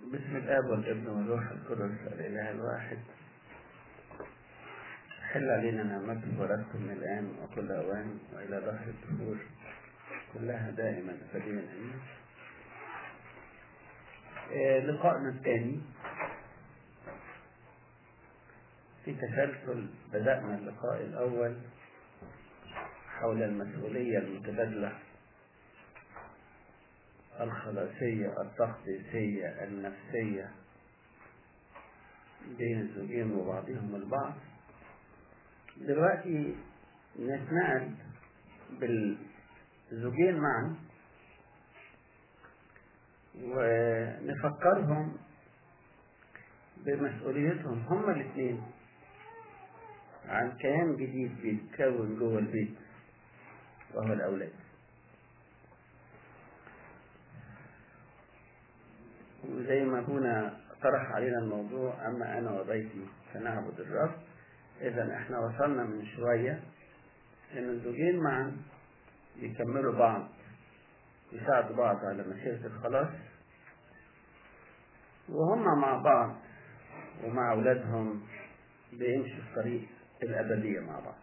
باسم الاب والابن والروح القدس الاله الواحد حل علينا نعمته ورثته من الان وكل اوان والى ظهر الدهور كلها دائما ابديا امين آه، لقائنا الثاني في تسلسل بدأنا اللقاء الأول حول المسؤولية المتبادلة الخلاصية التخصيصية النفسية بين الزوجين وبعضهم البعض دلوقتي نتنقل بالزوجين معا ونفكرهم بمسؤوليتهم هما الاثنين عن كيان جديد بيتكون جوه البيت وهو الأولاد وزي ما أبونا طرح علينا الموضوع أما أنا وبيتي فنعبد الرب إذا إحنا وصلنا من شوية إن الزوجين معا يكملوا بعض يساعدوا بعض على مسيرة الخلاص وهم مع بعض ومع أولادهم بيمشوا في طريق الأبدية مع بعض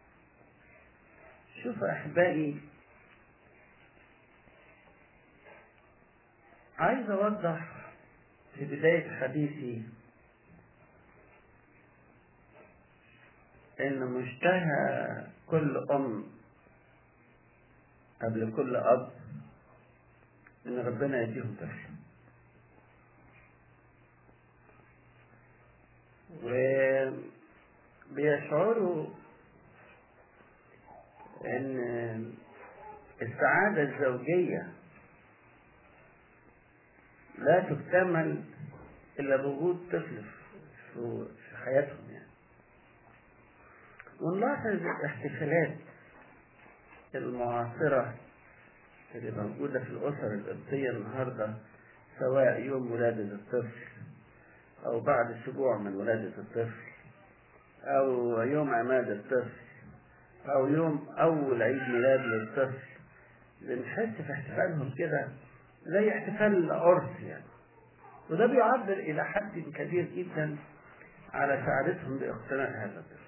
شوف أحبائي عايز أوضح في بداية حديثي إن مشتهى كل أم قبل كل أب إن ربنا يديهم طفل وبيشعروا ان السعادة الزوجية لا تكتمل إلا بوجود طفل في حياتهم يعني ونلاحظ الاحتفالات المعاصرة اللي موجودة في الأسر القبطية النهاردة سواء يوم ولادة الطفل أو بعد أسبوع من ولادة الطفل أو يوم عماد الطفل أو يوم أول عيد ميلاد للطفل بنحس في احتفالهم كده زي احتفال العرس يعني وده بيعبر إلى حد كبير جدا على سعادتهم باقتناء هذا الطفل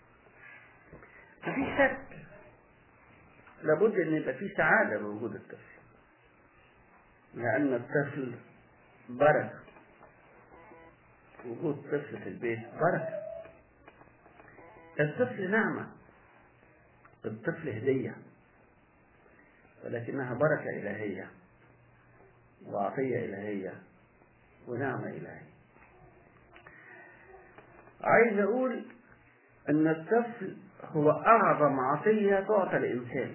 مفيش شك لابد ان يبقى في سعاده بوجود الطفل لان الطفل بركه وجود طفل في البيت بركه الطفل نعمه الطفل هديه ولكنها بركه الهيه وعطيه الهيه ونعمه الهيه عايز اقول ان الطفل هو اعظم عطيه تعطى الانسان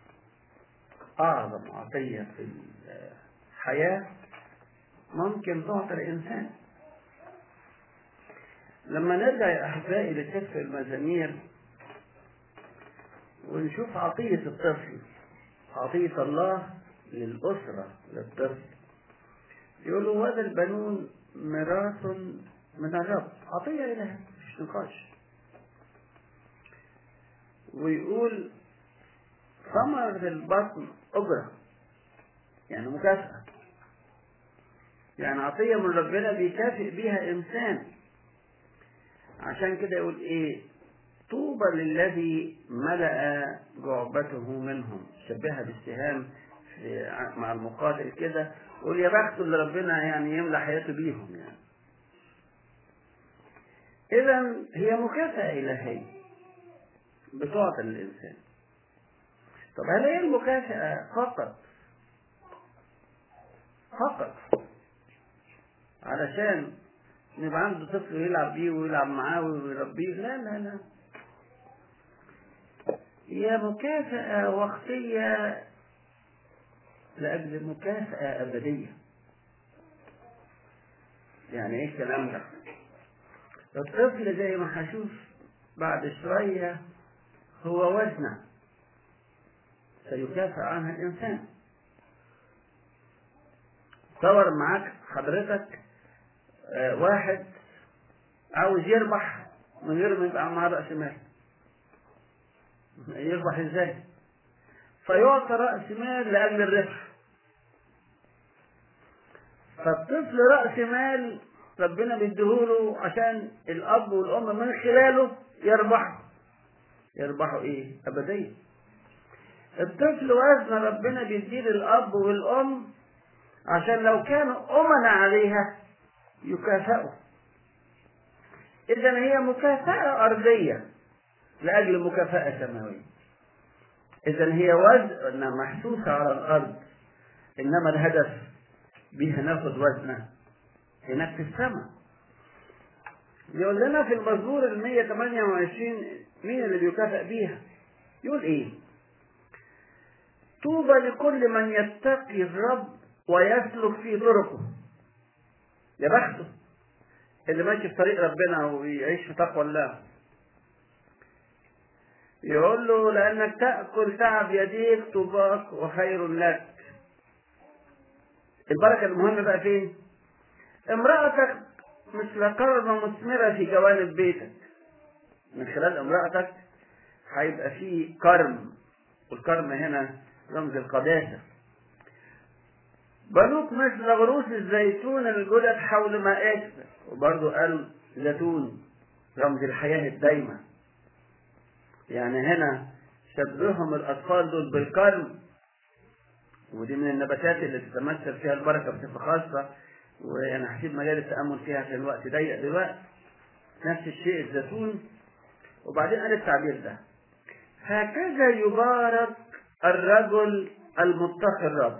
أعظم عطية في الحياة ممكن تعطى الإنسان لما نرجع يا أحبائي لسفر المزامير ونشوف عطية الطفل عطية الله للأسرة للطفل يقولوا هذا البنون ميراث من الرب عطية إلهية مش نقاش ويقول ثمر البطن أجرة يعني مكافأة يعني عطية من ربنا بيكافئ بيها إنسان عشان كده يقول إيه طوبى للذي ملأ جعبته منهم شبهها بالسهام في مع المقاتل كده يقول يا بخت اللي ربنا يعني يملى حياته بيهم يعني إذا هي مكافأة إلهية بتعطى للإنسان طب هل هي المكافأة فقط فقط علشان نبقى عنده طفل يلعب بيه ويلعب معاه ويربيه لا لا لا هي مكافأة وقتية لأجل مكافأة أبدية يعني إيه الكلام ده؟ الطفل زي ما هشوف بعد شوية هو وزنه سيكافئ عنها الإنسان تصور معاك حضرتك آه واحد عاوز يربح من غير ما يبقى معاه رأس مال يربح ازاي؟ فيعطى رأس مال لأجل الربح فالطفل رأس مال ربنا بيديهوله عشان الأب والأم من خلاله يربحوا يربحوا إيه؟ أبدية الطفل وزن ربنا بيديه للأب والأم عشان لو كانوا أمنا عليها يكافئوا إذا هي مكافأة أرضية لأجل مكافأة سماوية إذا هي وزن محسوسة على الأرض إنما الهدف بيها ناخد وزنها هناك في السماء يقول لنا في المزمور ال 128 مين اللي بيكافئ بيها؟ يقول إيه؟ طوبى لكل من يتقي الرب ويسلك في طرقه يا بخته اللي ماشي في طريق ربنا ويعيش في تقوى الله يقول له لأنك تأكل تعب يديك طوباك وخير لك البركة المهمة بقى فين؟ امرأتك مثل كرمة مثمرة في جوانب بيتك من خلال امرأتك هيبقى فيه كرم والكرم هنا رمز القداسة بنوك مثل غروس الزيتون الجدد حول مائك وبرضه قال زيتون رمز الحياة الدايمة يعني هنا شبههم الأطفال دول بالكرم ودي من النباتات اللي تتمثل فيها البركة بصفة خاصة وأنا هسيب مجال التأمل فيها عشان الوقت ضيق دلوقتي نفس الشيء الزيتون وبعدين قال التعبير ده هكذا يبارك الرجل المتقي الرب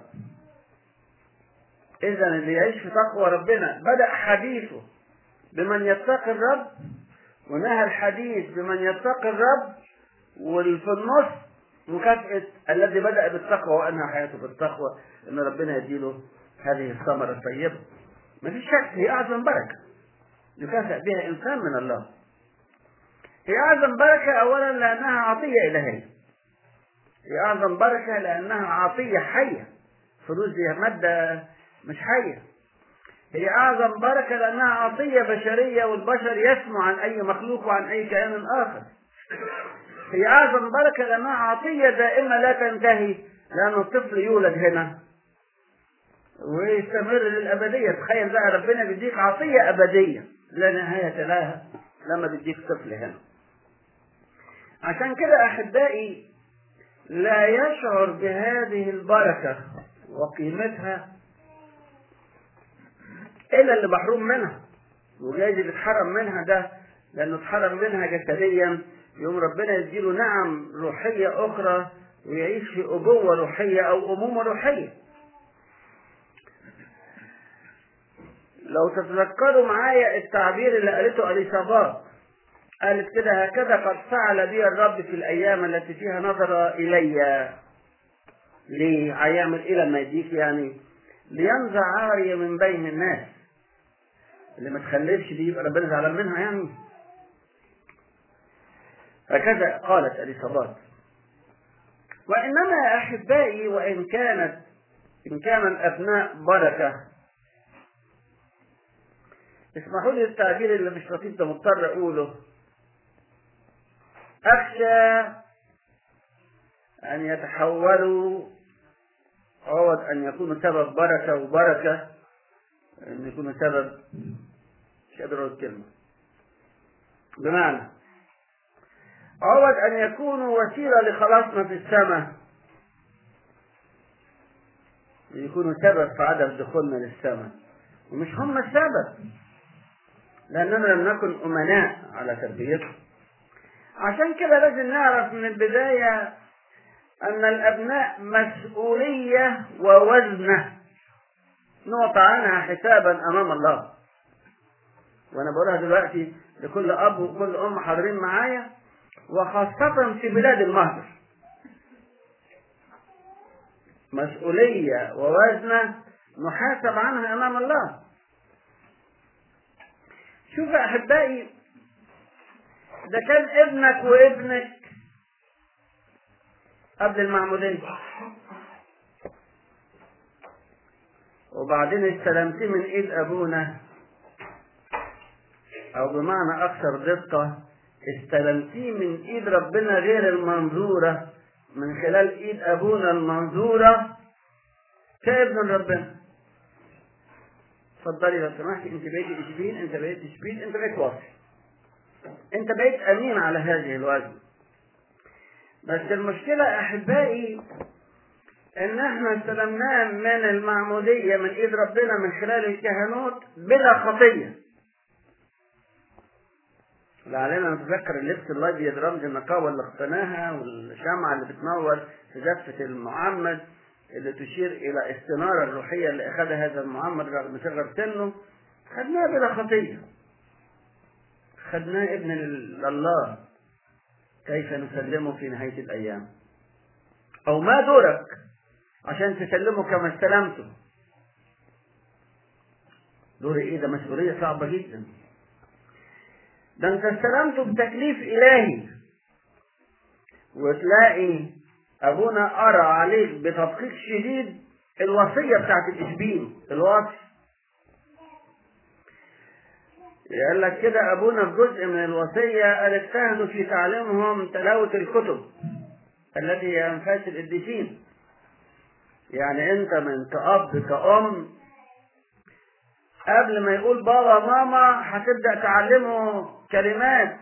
إذا اللي يعيش في تقوى ربنا بدأ حديثه بمن يتقي الرب ونهى الحديث بمن يتقي الرب وفي النص مكافأة الذي بدأ بالتقوى وأنهى حياته بالتقوى إن ربنا يديله هذه الثمرة الطيبة. مفيش شك هي أعظم بركة يكافئ بها إنسان من الله. هي أعظم بركة أولا لأنها عطية إلهية. هي أعظم بركة لأنها عطية حية. فلوس دي مادة مش حية. هي أعظم بركة لأنها عطية بشرية والبشر يسمو عن أي مخلوق وعن أي كيان آخر. هي أعظم بركة لأنها عطية دائمة لا تنتهي لأن الطفل يولد هنا ويستمر للأبدية تخيل بقى ربنا بيديك عطية أبدية لا نهاية لها لما بيديك طفل هنا عشان كده أحبائي لا يشعر بهذه البركة وقيمتها إلا اللي محروم منها وجايز اللي اتحرم منها ده لأنه اتحرم منها جسديا يوم ربنا يديله نعم روحية أخرى ويعيش في أبوة روحية أو أمومة روحية لو تتذكروا معايا التعبير اللي قالته أليصابات قالت كده هكذا قد فعل بي الرب في الأيام التي فيها نظر إلي ليه هيعمل إيه لما يديك يعني لينزع عاري من بين الناس اللي ما تخلفش دي يبقى ربنا زعلان منها يعني هكذا قالت اليصابات وانما يا احبائي وان كانت ان كان الابناء بركه اسمحوا لي التعبير اللي مش لطيف ده مضطر اقوله اخشى ان يتحولوا عوض ان يكونوا سبب بركه وبركه ان يكونوا سبب مش قادر اقول الكلمه بمعنى عوض أن يكونوا وسيلة لخلاصنا في السماء يكونوا سبب في عدم دخولنا للسماء ومش هم السبب لأننا لم نكن أمناء على تربيتهم عشان كده لازم نعرف من البداية أن الأبناء مسؤولية ووزنة نعطى عنها حسابا أمام الله وأنا بقولها دلوقتي لكل أب وكل أم حاضرين معايا وخاصة في بلاد المهجر مسؤولية ووزنة نحاسب عنها أمام الله شوف يا أحبائي ده كان ابنك وابنك قبل المعمودية وبعدين استلمتيه من ايد ابونا او بمعنى اكثر دقة استلمتيه من ايد ربنا غير المنظورة من خلال ايد ابونا المنظورة كابن ربنا اتفضلي لو سمحتي انت بقيتي اشبين انت بقيت اشبين انت بقيت واصل انت بقيت امين على هذه الوزن بس المشكلة يا احبائي ان احنا استلمناه من المعمودية من ايد ربنا من خلال الكهنوت بلا خطية لعلنا نتذكر اللبس الابيض رمز النقاوة اللي اقتناها والشمعة اللي بتنور في زفة المعمد اللي تشير الى استنارة الروحية اللي اخذها هذا المعمد رغم صغر سنه خدناه بلا خطية خدناه ابن الله كيف نسلمه في نهاية الأيام أو ما دورك عشان تسلمه كما استلمته دور ايه ده مسؤولية صعبة جدا ده انت استلمته بتكليف الهي وتلاقي ابونا ارى عليك بتدقيق شديد الوصية بتاعت الاشبين الوصي قال لك كده ابونا في جزء من الوصية قال اجتهدوا في تعليمهم تلاوة الكتب التي هي انفاس القديسين يعني انت من كأب كأم قبل ما يقول بابا ماما هتبدأ تعلمه كلمات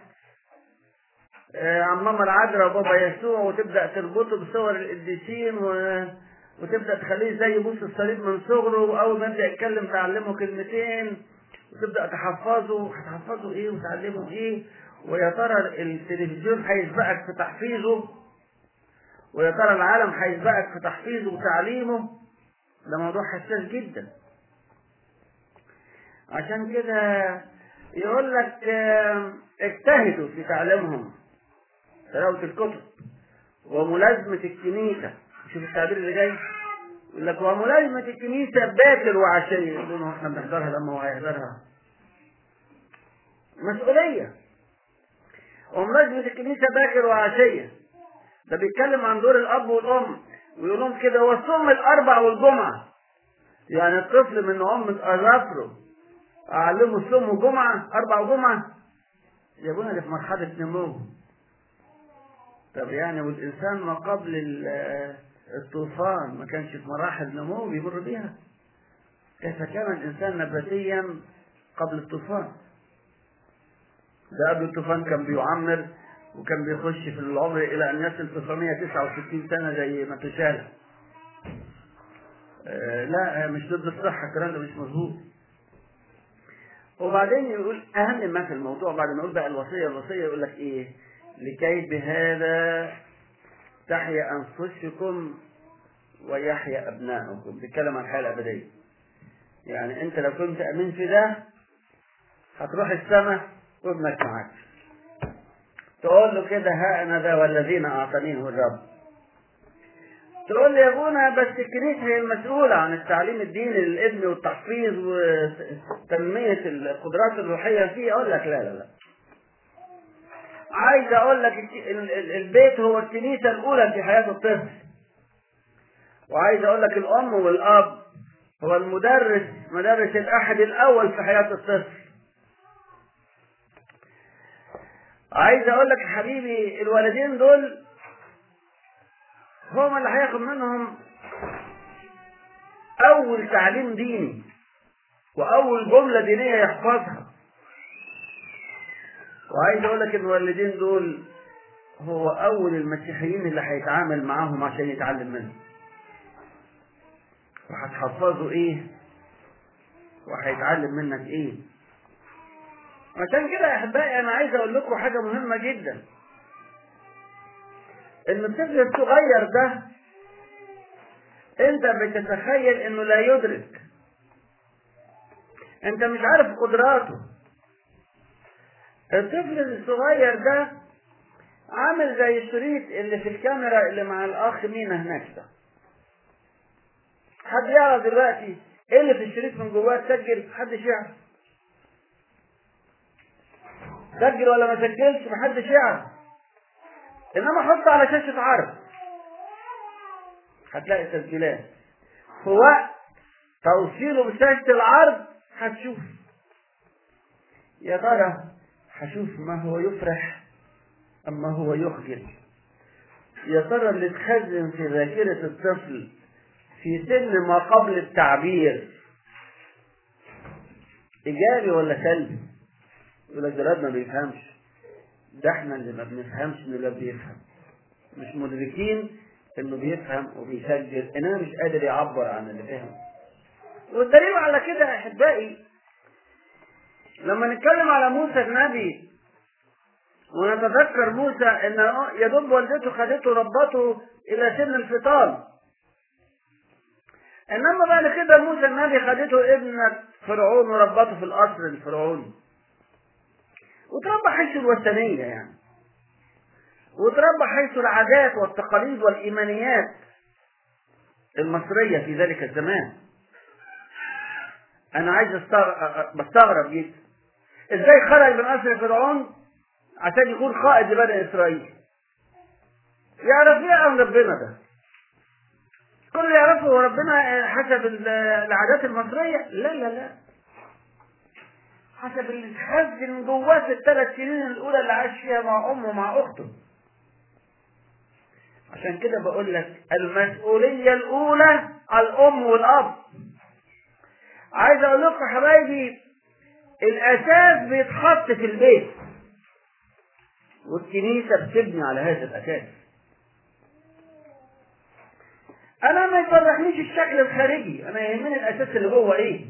عن ماما العذراء وبابا يسوع وتبدأ تربطه بصور القديسين و... وتبدأ تخليه زي بوس الصليب من صغره وأول ما يبدأ يتكلم تعلمه كلمتين وتبدأ تحفظه هتحفظه ايه وتعلمه ايه ويا ترى التلفزيون هيسبقك في تحفيظه ويا ترى العالم هيسبقك في تحفيظه وتعليمه ده موضوع حساس جدا عشان كده يقول لك اجتهدوا في تعليمهم تلاوة الكتب وملازمة الكنيسة شوف التعبير اللي جاي يقول لك وملازمة الكنيسة باكر وعشية يقولون احنا بنحضرها لما هو هيحضرها مسؤولية وملازمة الكنيسة باكر وعشية ده بيتكلم عن دور الأب والأم ويقول لهم كده هو الصوم الأربع والجمعة يعني الطفل من أم أظافره أعلمه الصوم وجمعة أربع وجمعة يقولون ده في مرحلة نمو طب يعني والإنسان ما قبل الطوفان ما كانش في مراحل نمو بيمر بيها كيف كان الإنسان نباتيا قبل الطوفان ده قبل الطوفان كان بيعمر وكان بيخش في العمر إلى أن يصل 969 سنة زي ما تشاهد آه لا مش ضد الصحة الكلام ده مش مظبوط وبعدين يقول أهم ما في الموضوع بعد ما يقول بقى الوصية الوصية يقول لك إيه لكي بهذا تحيا أنفسكم ويحيا أبنائكم بيتكلم عن الحياة الأبدية يعني أنت لو كنت أمين في ده هتروح السماء وابنك معاك تقول له كده ها أنا ذا والذين أعطانيه الرب تقول لي يا ابونا بس الكنيسة هي المسؤولة عن التعليم الديني للابن والتحفيظ وتنمية القدرات الروحية فيه أقول لك لا لا لا عايز أقول لك البيت هو الكنيسة الأولى في حياة الطفل وعايز أقول لك الأم والأب هو المدرس مدرس الأحد الأول في حياة الطفل عايز أقول لك حبيبي الولدين دول هم اللي هياخد منهم أول تعليم ديني وأول جملة دينية يحفظها وعايز أقول لك الوالدين دول هو أول المسيحيين اللي هيتعامل معاهم عشان يتعلم منهم وهتحفظوا إيه وهيتعلم منك إيه عشان كده يا أحبائي أنا عايز أقول لكم حاجة مهمة جدا ان الطفل الصغير ده انت بتتخيل انه لا يدرك انت مش عارف قدراته الطفل الصغير ده عامل زي الشريط اللي في الكاميرا اللي مع الاخ مينا هناك ده حد يعرف دلوقتي ايه اللي في الشريط من جواه تسجل محدش يعرف سجل ولا ما سجلش محدش يعرف انما حط على شاشة عرض هتلاقي تسجيلات في وقت توصيله بشاشة العرض هتشوف يا ترى هشوف ما هو يفرح اما هو يخجل يا ترى اللي اتخزن في ذاكرة الطفل في سن ما قبل التعبير ايجابي ولا سلبي يقول لك ده ما بيفهمش ده احنا اللي ما بنفهمش ان الولاد بيفهم مش مدركين انه بيفهم وبيسجل انما مش قادر يعبر عن اللي فهمه والدليل على كده يا احبائي لما نتكلم على موسى النبي ونتذكر موسى ان يدب والدته خدته ربته الى سن الفطام انما بعد كده موسى النبي خدته ابنة فرعون وربته في القصر الفرعوني وتربى حيث الوثنية يعني وتربى حيث العادات والتقاليد والإيمانيات المصرية في ذلك الزمان أنا عايز بستغرب جدا إزاي خرج من قصر فرعون عشان يكون قائد لبني إسرائيل يعرف إيه عن ربنا ده كل اللي يعرفه هو ربنا حسب العادات المصرية لا لا لا حسب اللي اتخزن جواه في الثلاث سنين الأولى اللي عاش فيها مع أمه ومع أخته عشان كده بقول لك المسؤولية الأولى على الأم والأب عايز أقول لكم يا حبايبي الأساس بيتحط في البيت والكنيسة بتبني على هذا الأساس أنا ما يفرحنيش الشكل الخارجي أنا يهمني الأساس اللي جوه إيه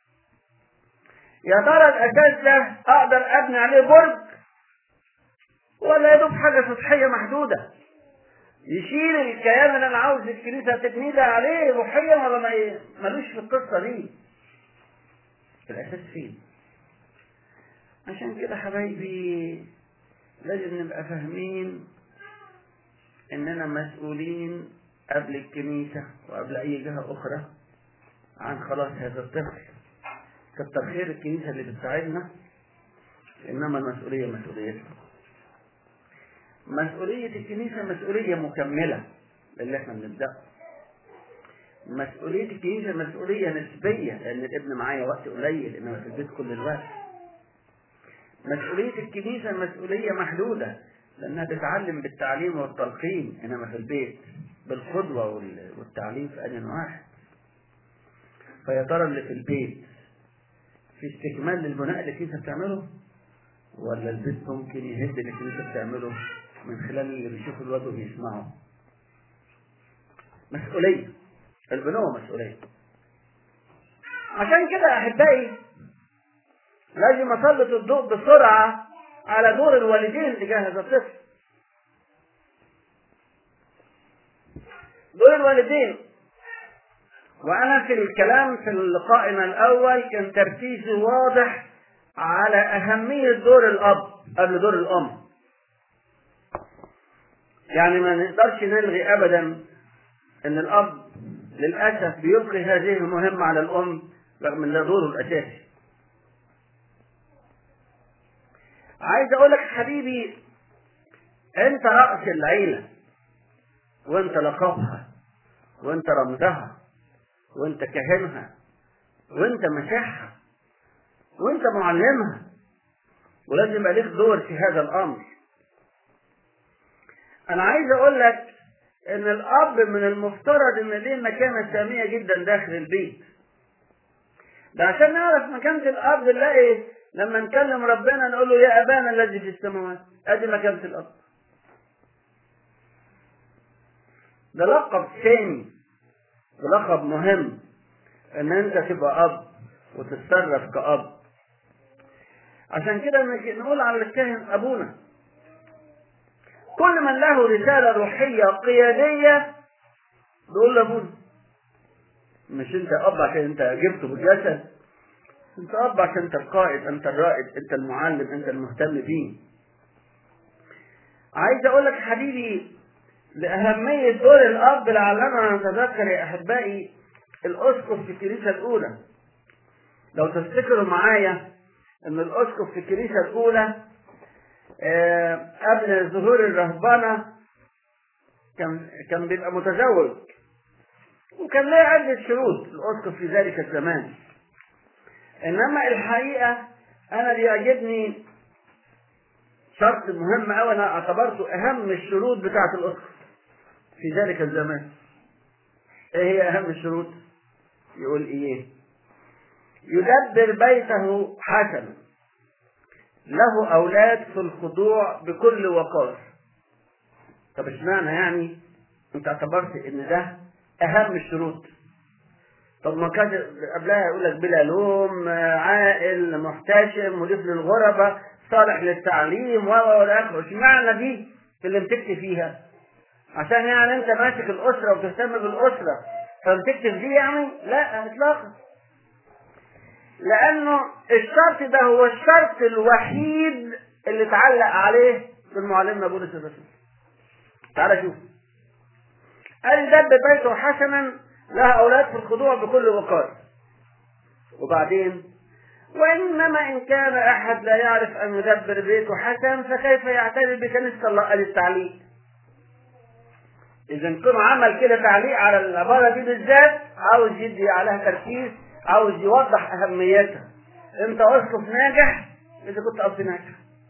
يا ترى الأساس ده أقدر أبني عليه برج ولا يدوب حاجة سطحية محدودة يشيل الكيان اللي أنا عاوز الكنيسة تبني ده عليه روحيا ولا ما ملوش في القصة دي الأساس فين عشان كده حبايبي لازم نبقى فاهمين اننا مسؤولين قبل الكنيسة وقبل اي جهة اخرى عن خلاص هذا الطفل كتر خير الكنيسة اللي بتساعدنا انما المسؤولية مسؤوليتنا مسؤولية الكنيسة مسؤولية مكملة للي احنا بنبدأ مسؤولية الكنيسة مسؤولية نسبية لأن الابن معايا وقت قليل إنما في البيت كل الوقت مسؤولية الكنيسة مسؤولية محدودة لأنها تتعلم بالتعليم والتلقين إنما في البيت بالقدوة والتعليم في آن واحد فيا ترى اللي في البيت في استكمال للبناء اللي الكنيسة بتعمله ولا البيت ممكن يهد اللي الكنيسة بتعمله من خلال اللي بيشوفوا الواد وبيسمعوا مسؤولية البنوة مسؤولية عشان كده أحبائي لازم أسلط الضوء بسرعة على دور الوالدين تجاه هذا الطفل دور الوالدين وأنا في الكلام في لقائنا الأول كان تركيزي واضح على أهمية دور الأب قبل دور الأم يعني ما نقدرش نلغي أبدا أن الأب للأسف بيلقي هذه المهمة على الأم رغم أن ده دوره الأساسي عايز أقول لك حبيبي أنت رأس العيلة وأنت لقبها وأنت رمزها وأنت كاهنها وأنت مسيحها وأنت معلمها ولازم يبقى ليك دور في هذا الأمر أنا عايز أقول لك ان الاب من المفترض ان ليه مكانه ساميه جدا داخل البيت ده عشان نعرف مكانه الاب نلاقي لما نكلم ربنا نقول له يا ابانا الذي في السماوات ادي مكانه الاب ده لقب ثاني ده لقب مهم ان انت تبقى اب وتتصرف كاب عشان كده نقول على الكاهن ابونا كل من له رسالة روحية قيادية بيقول لابونا مش انت اب عشان انت جبته بالجسد انت اب عشان انت القائد انت الرائد انت المعلم انت المهتم بيه عايز اقول لك حبيبي لأهمية دور الأب لعلنا نتذكر يا أحبائي الأسقف في الكنيسة الأولى لو تفتكروا معايا أن الأسقف في الكنيسة الأولى قبل ظهور الرهبنة كان كان بيبقى متزوج وكان له عدة شروط الأسقف في ذلك الزمان إنما الحقيقة أنا بيعجبني شرط مهم أوي أنا اعتبرته أهم الشروط بتاعة الأسقف في ذلك الزمان إيه هي أهم الشروط؟ يقول إيه؟ يدبر بيته حسنا له أولاد في الخضوع بكل وقار طب اشمعنى يعني انت اعتبرت ان ده اهم الشروط طب ما كان قبلها يقول لك بلا لوم عاقل محتشم مضيف للغربة صالح للتعليم و والى اخره اشمعنى دي اللي مسكت فيها عشان يعني انت ماسك الاسره وتهتم بالاسره فمسكت في دي يعني لا اطلاقا لانه الشرط ده هو الشرط الوحيد اللي اتعلق عليه من معلمنا بولس الرسول تعالى شوف قال دب بيته حسنا لها اولاد في الخضوع بكل وقار وبعدين وانما ان كان احد لا يعرف ان يدبر بيته حسن فكيف يعتني بكنيسه الله قال التعليق اذا كان عمل كده تعليق على العباره دي بالذات عاوز يدي عليها تركيز عاوز يوضح اهميتها انت اسقف ناجح اذا كنت اب ناجح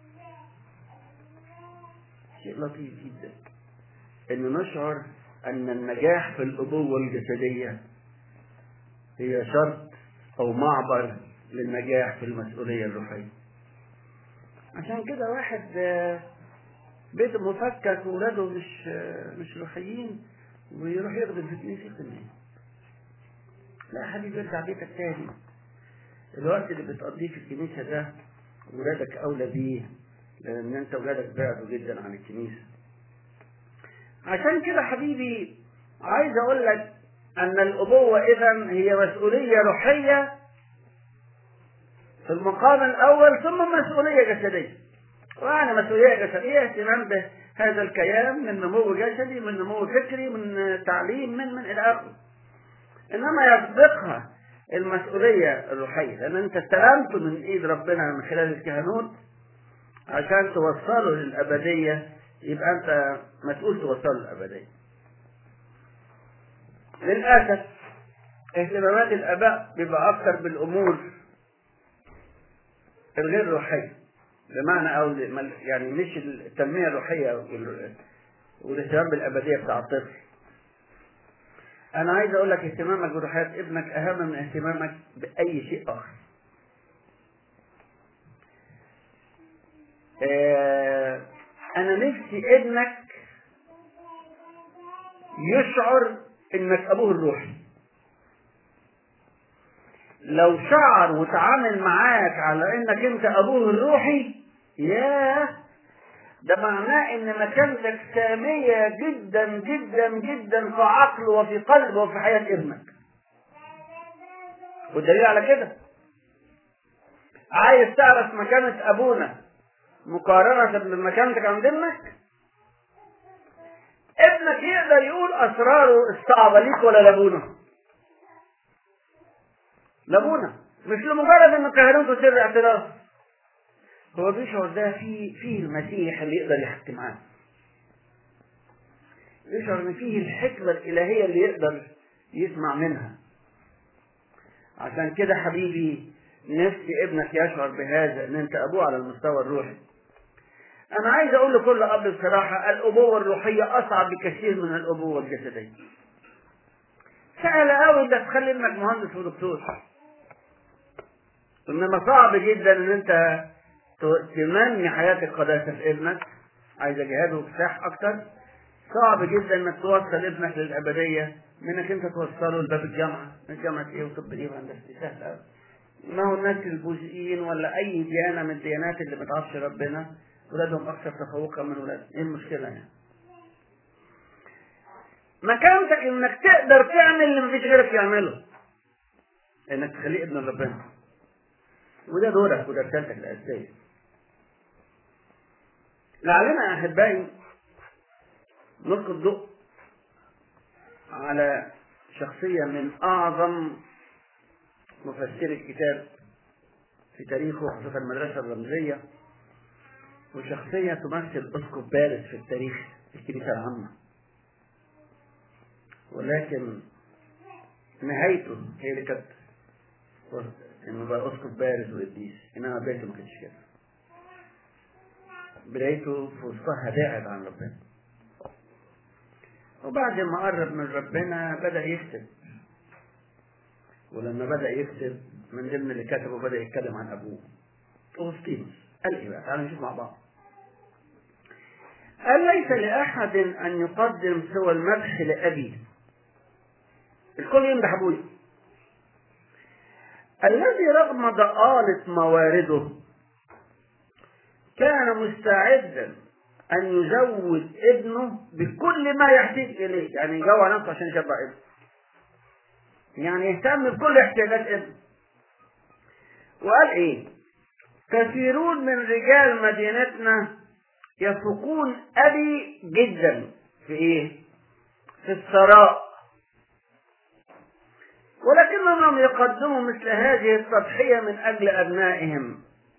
شيء لطيف جدا ان نشعر ان النجاح في الابوه الجسديه هي شرط او معبر للنجاح في المسؤوليه الروحيه عشان كده واحد بيته مفكك وولاده مش مش روحيين ويروح يخدم في كنيسه يخدم لا يا حبيبي ارجع بيتك تاني الوقت اللي بتقضيه في الكنيسه ده ولادك اولى بيه لان انت ولادك بعدوا جدا عن الكنيسه عشان كده حبيبي عايز اقول لك ان الابوه اذا هي مسؤوليه روحيه في المقام الاول ثم مسؤوليه جسديه وانا مسؤوليه جسديه اهتمام بهذا الكيان من نمو جسدي من نمو فكري من تعليم من من الى اخره انما يسبقها المسؤوليه الروحيه لان انت استلمت من ايد ربنا من خلال الكهنوت عشان توصله للابديه يبقى انت مسؤول توصله للابديه للاسف اهتمامات الاباء بيبقى اكثر بالامور الغير روحيه بمعنى او يعني مش التنميه الروحيه والاهتمام بالابديه بتاع الطفل انا عايز اقول لك اهتمامك بروحيات ابنك اهم من اهتمامك باي شيء اخر آه انا نفسي ابنك يشعر انك ابوه الروحي لو شعر وتعامل معاك على انك انت ابوه الروحي ياه ده معناه ان مكانتك سامية جدا جدا جدا في عقله وفي قلبه وفي حياة ابنك والدليل على كده عايز تعرف مكانة ابونا مقارنة بمكانتك عند ابنك ابنك يقدر يقول اسراره الصعبة ليك ولا لابونا لابونا مش لمجرد ان كهنوته سر اعتراف هو بيشعر ده فيه فيه المسيح اللي يقدر يحكي معاه يشعر ان فيه الحكمة الالهية اللي يقدر يسمع منها عشان كده حبيبي نفسي ابنك يشعر بهذا ان انت ابوه على المستوى الروحي انا عايز اقول لكل اب بصراحة الابوة الروحية اصعب بكثير من الابوة الجسدية سهل قوي انك تخلي ابنك مهندس ودكتور انما صعب جدا ان انت تنمي حياة القداسة في ابنك عايز جهاد وكفاح اكتر صعب جدا انك توصل ابنك للابدية منك انت توصله لباب الجامعة من جامعة ايه وطب ايه وهندسة سهل قوي ما هو الناس البوذيين ولا اي ديانة من الديانات اللي ما تعرفش ربنا ولادهم اكثر تفوقا من ولاد ايه المشكلة يعني مكانتك انك تقدر تعمل اللي مفيش غيرك يعمله انك تخليه ابن ربنا وده دورك وده رسالتك الاساسيه لعلنا يا احبائي نلقي الضوء على شخصيه من اعظم مفسري الكتاب في تاريخه خصوصا المدرسه الرمزيه وشخصيه تمثل اسقف بارز في التاريخ في الكنيسه العامه ولكن نهايته هي اللي كانت انه بقى اسقف بارز وقديس انما بدايته ما كانتش كده بدايته في وسطها بعد عن ربنا وبعد ما قرب من ربنا بدا يكتب ولما بدأ يكتب من ضمن اللي كتبه بدأ يتكلم عن أبوه أغسطينوس قال إيه بقى تعالوا نشوف مع بعض قال ليس لأحد أن يقدم سوى المدح لأبيه الكل يمدح أبوه الذي رغم ضآلة موارده كان مستعدا أن يزود ابنه بكل ما يحتاج إليه يعني يجوع نفسه عشان يشبع ابنه يعني يهتم بكل احتياجات ابنه وقال ايه كثيرون من رجال مدينتنا يفوقون ابي جدا في ايه في الثراء ولكنهم يقدموا مثل هذه التضحية من أجل أبنائهم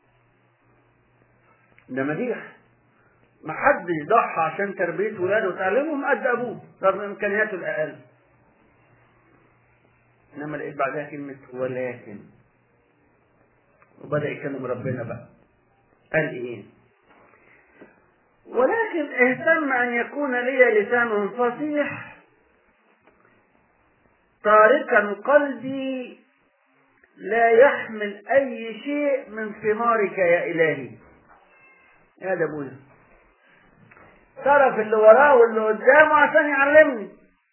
ده مديح ما حدش ضحى عشان تربية ولاده وتعليمهم قد أبوه رغم إمكانياته الأقل إنما لقيت بعدها كلمة ولكن وبدأ يكلم ربنا بقى قال إيه ولكن اهتم أن يكون لي لسان فصيح تاركا قلبي لا يحمل أي شيء من ثمارك يا إلهي يا ده أبويا طرف اللي وراه واللي قدامه عشان يعلمني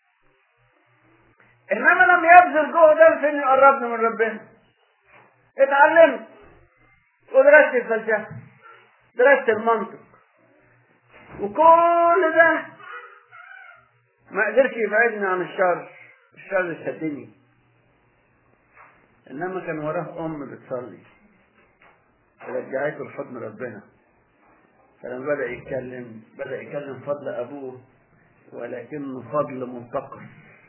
انما لم يبذل جهدا في انه يقربني من ربنا اتعلمت ودرست الفلسفه درست المنطق وكل ده ما قدرش يبعدني عن الشر الشر شدني انما كان وراه ام بتصلي رجعته لحضن ربنا فلما بدأ يتكلم بدأ يتكلم فضل أبوه ولكنه فضل منتقص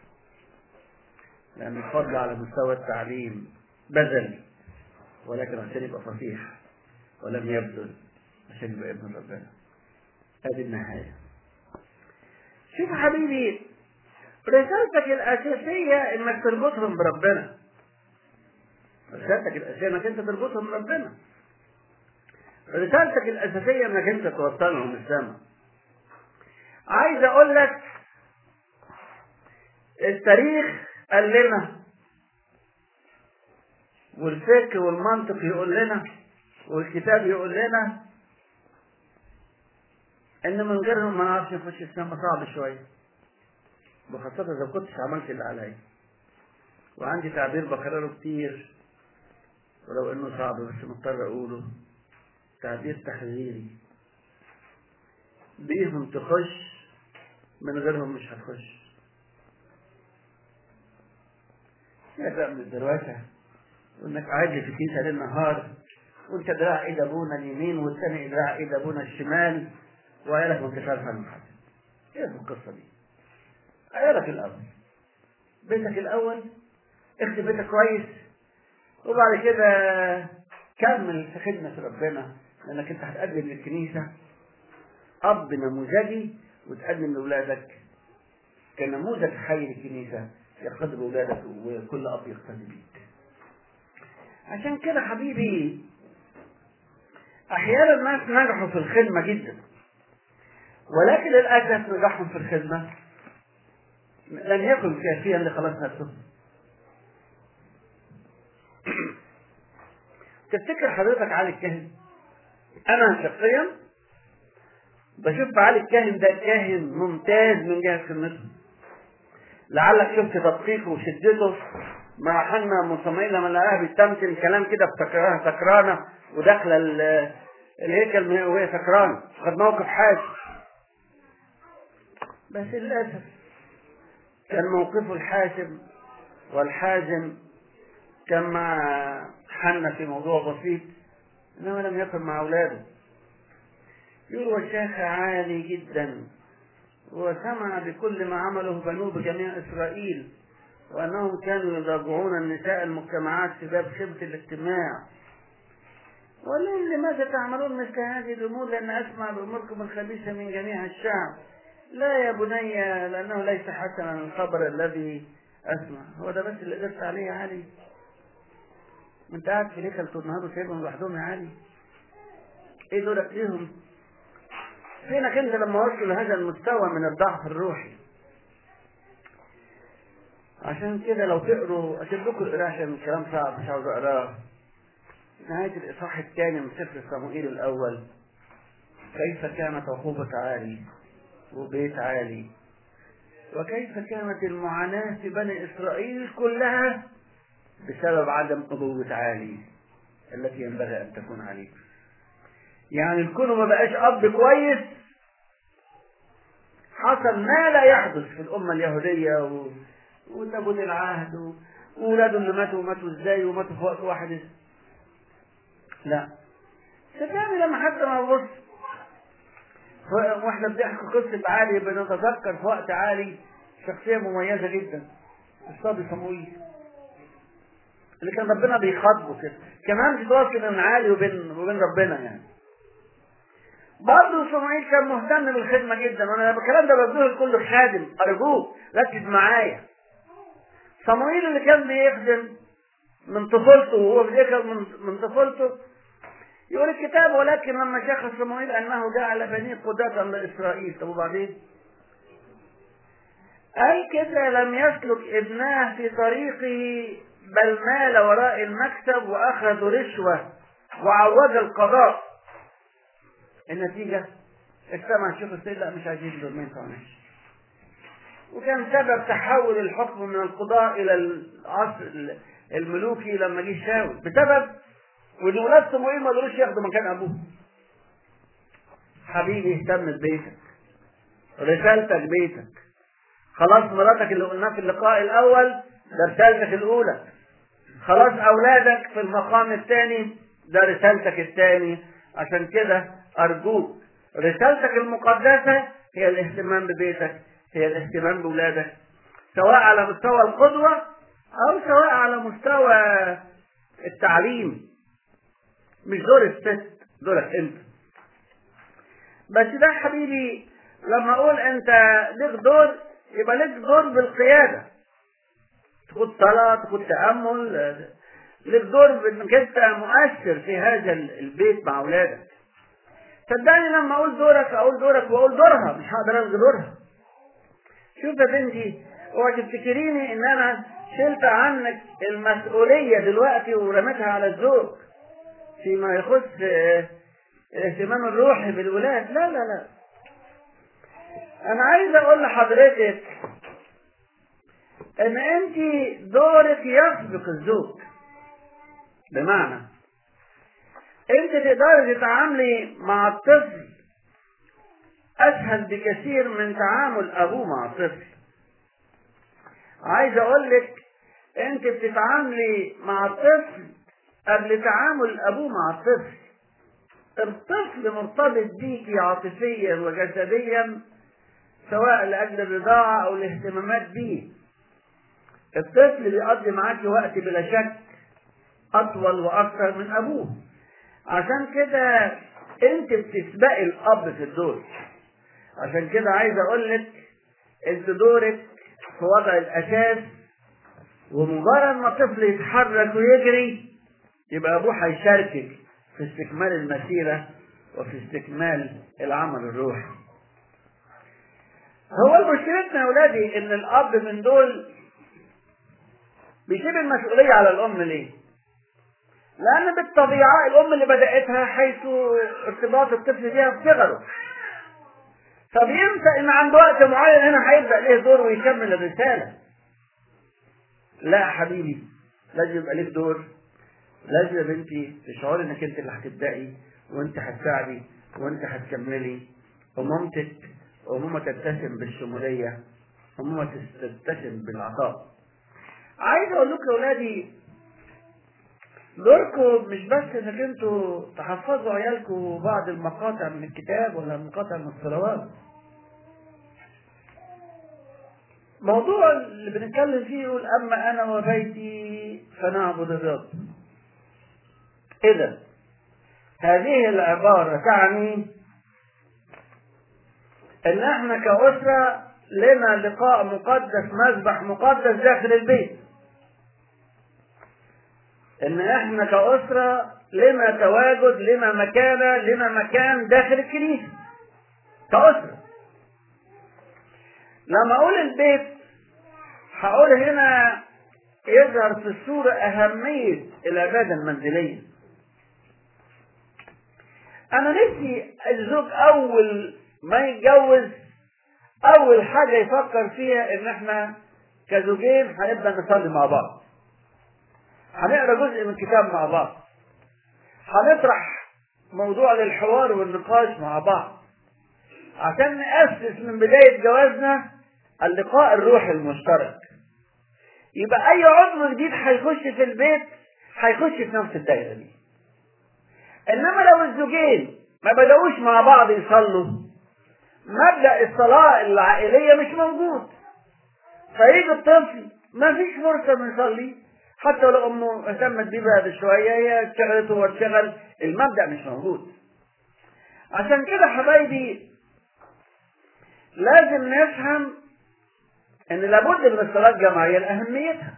لأن الفضل على مستوى التعليم بذل ولكن عشان يبقى فصيح ولم يبذل عشان يبقى ابن ربنا هذه النهاية شوف حبيبي رسالتك الأساسية إنك تربطهم بربنا رسالتك الأساسية إنك أنت تربطهم بربنا رسالتك الأساسية إنك أنت توصلهم السماء عايز أقول لك التاريخ قال لنا والفكر والمنطق يقول لنا والكتاب يقول لنا ان من غيرهم ما نعرفش نخش السماء صعب شويه وخاصة إذا كنتش عملت اللي عليا وعندي تعبير بكرره كتير ولو إنه صعب بس مضطر أقوله تعبير تحذيري بيهم تخش من غيرهم مش هتخش يبدأ من الدرواسة وإنك قاعد لي في الكنيسة ليل نهار وأنت دراع إيد أبونا اليمين والثاني دراع إيد أبونا الشمال وعيالك ما انتش عارف عنهم حاجة إيه القصة دي؟ عيالك الأول بيتك الأول اخدم بيتك كويس وبعد كده كمل في خدمة ربنا لأنك أنت هتقدم للكنيسة أب نموذجي وتقدم لأولادك كنموذج حي للكنيسة يقتدي بأولادك وكل أب يقتدي بيك عشان كده حبيبي أحيانا الناس نجحوا في الخدمة جدا ولكن للأسف نجاحهم في الخدمة لم يكن كافيا لخلاص نفسهم تفتكر حضرتك علي الكاهن انا شخصيا بشوف علي الكاهن ده كاهن ممتاز من جهه خدمته لعلك شفت تدقيقه وشدته مع حنا مصمئين لما لقاها بتمثل كلام كده افتكرها سكرانه وداخله الهيكل وهي سكرانه خد موقف حاج بس للاسف كان موقفه الحاسم والحازم كان مع حنا في موضوع بسيط انما لم يكن مع اولاده يروى الشيخ عالي جدا وسمع بكل ما عمله بنوه بجميع اسرائيل وانهم كانوا يضاجعون النساء المجتمعات في باب خبة الاجتماع ولهم لماذا تعملون مثل هذه الامور لان اسمع باموركم الخبيثه من جميع الشعب لا يا بني لانه ليس حسنا الخبر الذي اسمع هو ده بس اللي قدرت عليه يا علي انت قاعد في ليكل طول النهار وسايبهم لوحدهم يا علي ايه دورك ليهم فينك انت لما وصلوا لهذا المستوى من الضعف الروحي عشان كده لو تقروا أسيب لكم القراءة عشان الكلام صعب مش عاوز أقراه نهاية الإصحاح الثاني من سفر صموئيل الأول كيف كانت عقوبة عالي وبيت عالي وكيف كانت المعاناة في بني إسرائيل كلها بسبب عدم أبوة عالي التي ينبغي أن تكون عليه يعني الكون ما بقاش أب كويس حصل ما لا يحدث في الأمة اليهودية و... وتابوت العهد و... وولاده اللي ماتوا ماتوا ازاي وماتوا في وقت واحد لا صدقني لما حتى ما بص واحنا بنحكي قصة عالي بنتذكر في وقت عالي شخصية مميزة جدا الصبي صموئيل اللي كان ربنا بيخاطبه كده كمان في تواصل بين عالي وبين وبين ربنا يعني برضه صموئيل كان مهتم بالخدمة جدا وانا الكلام ده بقوله لكل خادم ارجوك ركز معايا صموئيل اللي كان بيخدم من طفولته وهو بيخدم من, من طفولته يقول الكتاب ولكن لما شخص صموئيل انه جعل بني قداة لاسرائيل طب وبعدين؟ قال كده لم يسلك ابناه في طريقه بل مال وراء المكتب واخذ رشوه وعوج القضاء النتيجه اجتمع شيخ السيد لا مش عايزين دول ما ينفعناش وكان سبب تحول الحكم من القضاء الى العصر الملوكي لما جه شاول بسبب وان ولاد صموئيل ما قدروش ياخدوا مكان ابوه حبيبي اهتم ببيتك رسالتك بيتك خلاص مراتك اللي قلناه في اللقاء الاول ده رسالتك الاولى خلاص اولادك في المقام الثاني ده رسالتك الثاني عشان كده ارجوك رسالتك المقدسه هي الاهتمام ببيتك هي الاهتمام باولادك سواء على مستوى القدوه او سواء على مستوى التعليم مش دور الست دورك انت بس ده حبيبي لما اقول انت ليك دور يبقى ليك دور بالقياده تاخد صلاه تاخد تامل ليك دور بانك انت مؤثر في هذا البيت مع اولادك صدقني لما اقول دورك اقول دورك واقول دورها مش هقدر الغي دورها شوف يا بنتي اوعي تفتكريني ان انا شلت عنك المسؤوليه دلوقتي ورميتها على الزوج فيما يخص الاهتمام الروحي بالولاد لا لا لا انا عايز اقول لحضرتك ان انت دورك يسبق الزوج بمعنى انت تقدري تتعاملي مع الطفل اسهل بكثير من تعامل ابوه مع الطفل عايز اقول لك انت بتتعاملي مع الطفل قبل تعامل ابوه مع الطفل الطفل مرتبط بيكي عاطفيا وجسديا سواء لاجل الرضاعه او الاهتمامات بيه الطفل بيقضي معاكي وقت بلا شك اطول واكثر من ابوه عشان كده انت بتسبقي الاب في الدور عشان كده عايز اقول لك انت دورك في وضع الاساس ومجرد ما الطفل يتحرك ويجري يبقى ابوه هيشاركك في استكمال المسيرة وفي استكمال العمل الروحي هو مشكلتنا يا ولادي ان الاب من دول بيسيب المسؤولية على الام ليه لان بالطبيعة الام اللي بدأتها حيث ارتباط الطفل بيها بصغره فبينسى ان عند وقت معين هنا هيبدأ ليه دور ويكمل الرسالة لا يا حبيبي لازم يبقى ليك دور لازم يا بنتي تشعري انك انت اللي هتبدأي وانت هتساعدي وانت هتكملي ومامتك وماما تتسم بالشمولية وماما تتسم بالعطاء عايز اقول لكم يا اولادي دوركم مش بس انك انتوا تحفظوا عيالكم بعض المقاطع من الكتاب ولا مقاطع من الصلوات موضوع اللي بنتكلم فيه يقول اما انا وبيتي فنعبد الرب اذا هذه العبارة تعني ان احنا كأسرة لنا لقاء مقدس مذبح مقدس داخل البيت ان احنا كأسرة لنا تواجد لنا مكانة لنا مكان داخل الكنيسة كأسرة لما اقول البيت هقول هنا يظهر في الصورة أهمية العبادة المنزلية أنا نفسي الزوج أول ما يتجوز أول حاجة يفكر فيها إن إحنا كزوجين هنبدأ نصلي مع بعض هنقرا جزء من كتاب مع بعض هنطرح موضوع للحوار والنقاش مع بعض عشان نأسس من بداية جوازنا اللقاء الروحي المشترك يبقى أي عضو جديد هيخش في البيت هيخش في نفس الدائرة دي إنما لو الزوجين ما بدأوش مع بعض يصلوا مبدأ الصلاة العائلية مش موجود فيجي الطفل ما فيش فرصة من يصلي حتى لو امه اهتمت بيه بعد شويه هي اشتغلت وهو اشتغل المبدا مش موجود عشان كده حبايبي لازم نفهم ان لابد من الصلاه الجماعيه لاهميتها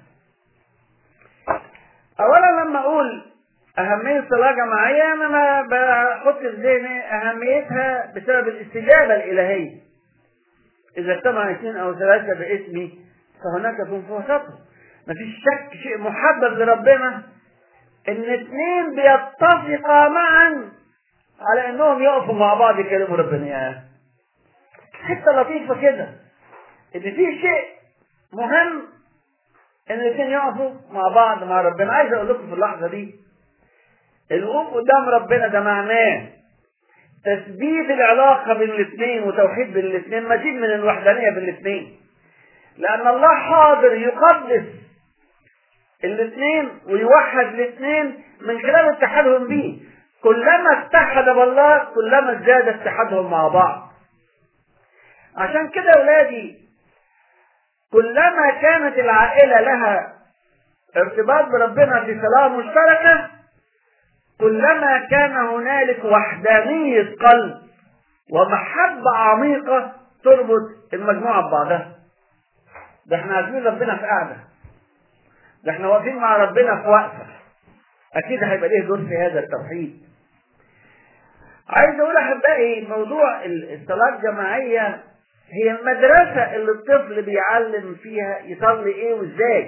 اولا لما اقول اهميه الصلاه الجماعيه انا ما بحط في ذهني اهميتها بسبب الاستجابه الالهيه اذا اجتمع اثنين او ثلاثه باسمي فهناك يكون في وسطهم مفيش شك شيء محبب لربنا ان اثنين بيتفقا معا على انهم يقفوا مع بعض يكلموا ربنا يا حته لطيفه كده ان في شيء مهم ان الاثنين يقفوا مع بعض مع ربنا عايز اقول لكم في اللحظه دي الوقوف قدام ربنا ده معناه تثبيت العلاقه بين الاثنين وتوحيد بين الاثنين مزيد من الوحدانيه بين الاثنين لان الله حاضر يقدس الاثنين ويوحد الاثنين من خلال اتحادهم به كلما اتحد بالله كلما ازداد اتحادهم مع بعض عشان كده يا ولادي كلما كانت العائلة لها ارتباط بربنا في صلاة مشتركة كلما كان هنالك وحدانية قلب ومحبة عميقة تربط المجموعة ببعضها ده احنا عايزين ربنا في قعده ده احنا واقفين مع ربنا في وقفه اكيد هيبقى ليه دور في هذا التوحيد عايز اقول احبائي موضوع الصلاه الجماعيه هي المدرسه اللي الطفل بيعلم فيها يصلي ايه وازاي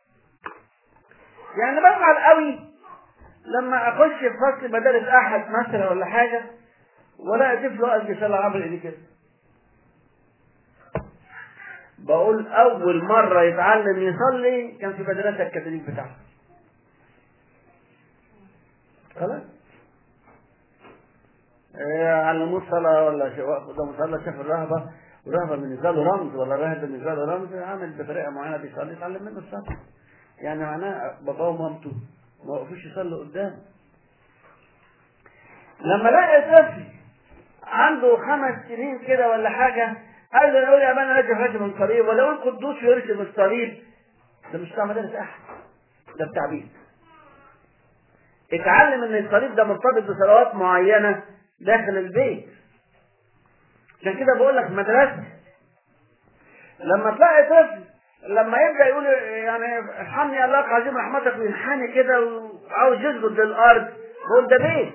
يعني بزعل قوي لما اخش في فصل مدارس احد مثلا ولا حاجه ولا طفل واقف يصلي عامل ايديه كده بقول اول مرة يتعلم يصلي كان في مدرسة الكاثوليك بتاعته خلاص علموه الصلاة ولا شيء وقف قدام الصلاة شاف الرهبة والرهبة بالنسبة له رمز ولا الراهب بالنسبة له رمز عامل بطريقة معينة بيصلي يتعلم منه الصلاة يعني معناه باباه ومامته ما وقفوش يصلوا قدام لما لقى طفل عنده خمس سنين كده ولا حاجة عايز يقول يا ابانا رجع رجل من قريب ولا يقول قدوس يرسم الصليب ده مش بتاع مدارس احد ده بتاع بيت اتعلم ان الصليب ده مرتبط بصلوات معينه داخل البيت عشان كده بقول لك مدرسه لما تلاقي طفل لما يبدا يقول يعني ارحمني الله عظيم رحمتك وينحني كده وعاوز يسجد للارض بقول ده بيت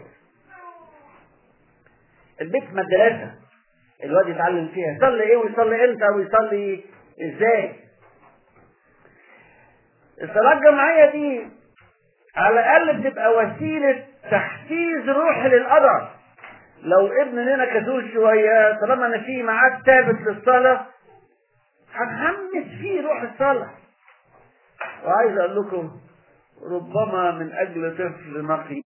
البيت مدرسه الواد يتعلم فيها يصلي ايه ويصلي امتى ويصلي ازاي الصلاة الجماعية دي على الأقل بتبقى وسيلة تحفيز روحي للأضعف لو ابن لنا كسول شوية طالما أنا في ميعاد ثابت للصلاة هنحمس فيه روح الصلاة وعايز أقول لكم ربما من أجل طفل نقي